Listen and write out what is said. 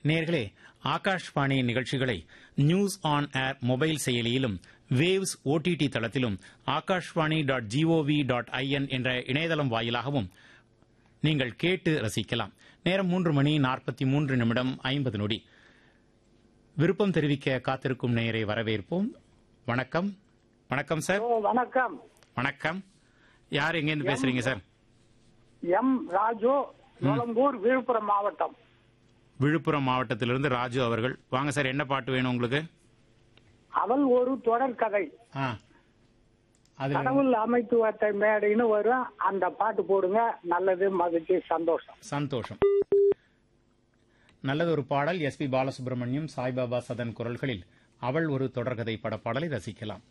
நேர்களே ஆகாஷ்வாணி நிகழ்ச்சிகளை news on air mobile செயலியிலும் வேவ்ஸ் ஓடிடி தளத்திலும் Akashvani dot GOV dot IN என்ற இணையதளம் வாயிலாகவும் நீங்கள் கேட்டு ரசிக்கலாம் நேரம் மூன்று மணி நாற்பத்தி மூன்று நிமிடம் ஐம்பது நொடி விருப்பம் தெரிவிக்க காத்திருக்கும் நேயரை வரவேற்போம் வணக்கம் வணக்கம் சார் ஓ வணக்கம் வணக்கம் யார் எங்கேருந்து பேசுறீங்க சார் எம் ராஜு நுளம்பூர் விழுப்புரம் மாவட்டம் விழுப்புரம் மாவட்டத்திலிருந்து ராஜு அவர்கள் வாங்க சார் என்ன பாட்டு வேணும் உங்களுக்கு அவள் ஒரு தொடர் கதை ஆ அது கடவுள் அமைத்து வைத்த மேடைன்னு வரும் அந்த பாட்டு போடுங்க நல்லது மகிழ்ச்சி சந்தோஷம் சந்தோஷம் நல்லது ஒரு பாடல் எஸ் பி பாலசுப்ரமணியம் சாய்பாபா சதன் குரல்களில் அவள் ஒரு தொடர்கதை பட பாடலை ரசிக்கலாம்